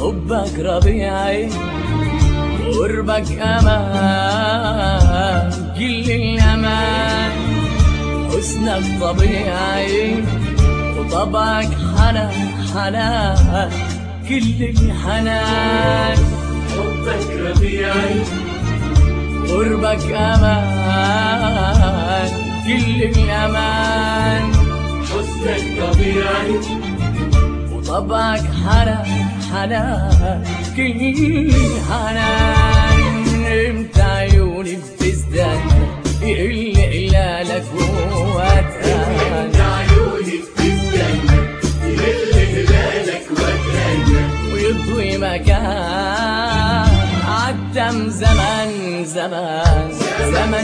حبك ربيعي قربك امان كل الامان حسنك طبيعي وطبعك حنان حنان كل الحنان حبك ربيعي قربك امان كل الامان حسنك طبيعي وطبعك حنان حنان كل الحنان امتى عيوني بتزداد يقل هلالك واتهان انت عيوني بتستنى يهل هلالك واتهنى ويطوي مكان عدم زمن زمان زمن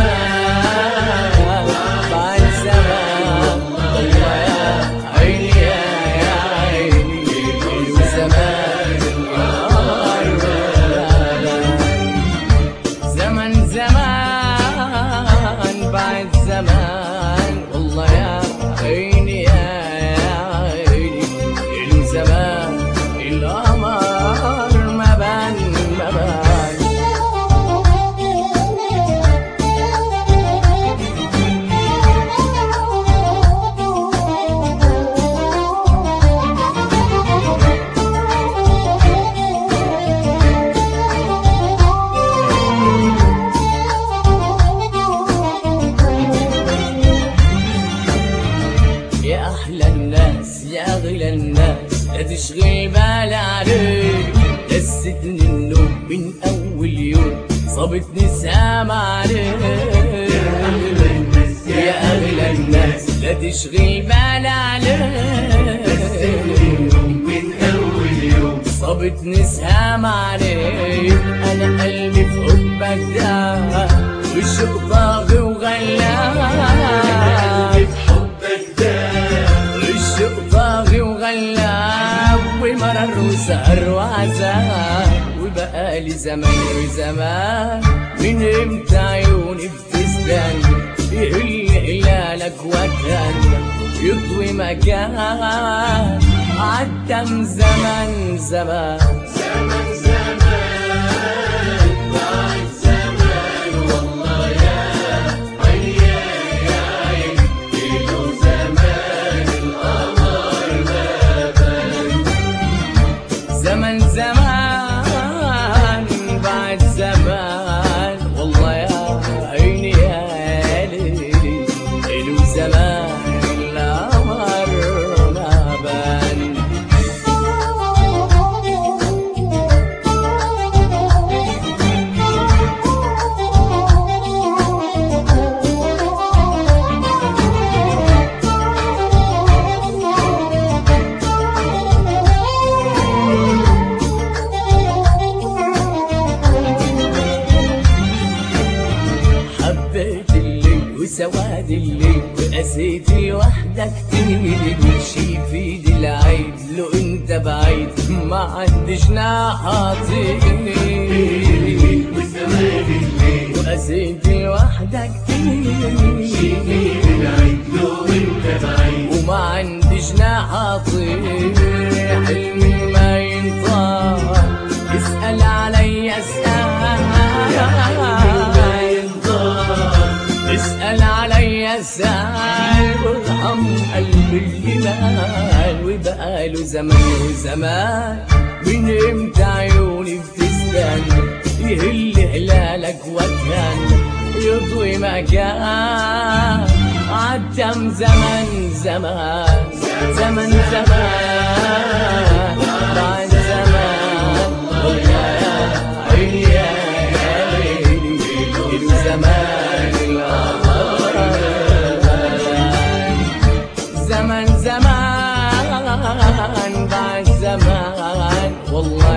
زمان بعد زمان الله يا عيني يا يا عيني زمان زمن زمان بعد زمان والله يا عيني يا يا عيني الزمان القمر ما بان ما بان يا احلى الناس يا اغلى الناس لا تشغل بال عليك دستني النوم من اول يوم صابتني سام عليك يا اغلى الناس لا تشغل بال عليك من اول يوم صابتني سهام عليك انا قلبي في حبك ده والشوق طاغي وغلاب قلبي في حبك ده الشوق طاغي وغلاب ومرر وسهر وعذاب وبقالي زمان وزمان من امتى عيوني بتستنى يهل هلالك واتهنى يطوي مكان عدم زمان زمان زمن زمان بعد زمان والله يا عيني يا يا عيني كيلو زمان القمر ما بان زمن زمان بعد زمان والله يا عيني يا ليلي حلو زمان القمر ما بان حبيت الليل وسواد الليل وقسيت لوحدك تمشي في دي العيد لو انت بعيد ما عندش ناحاتي وسواد الليل وقسيت لوحدك تمشي شيفي العيد لو انت بعيد وما عنديش ناحاطي حلمي ما ينطق اسأل علي اسأل ما ينطق اسأل علي اسأل وارحم قلبي الجبال وبقاله زمان وزمان من امتى عيوني بتستنى يهل هلالك واتهنى يطوي مكان عدم زمن زمان زمن زمان بعد زمان والله يا عيني يا ليلي ليل زمان القمر زمن زمان بعد زمان والله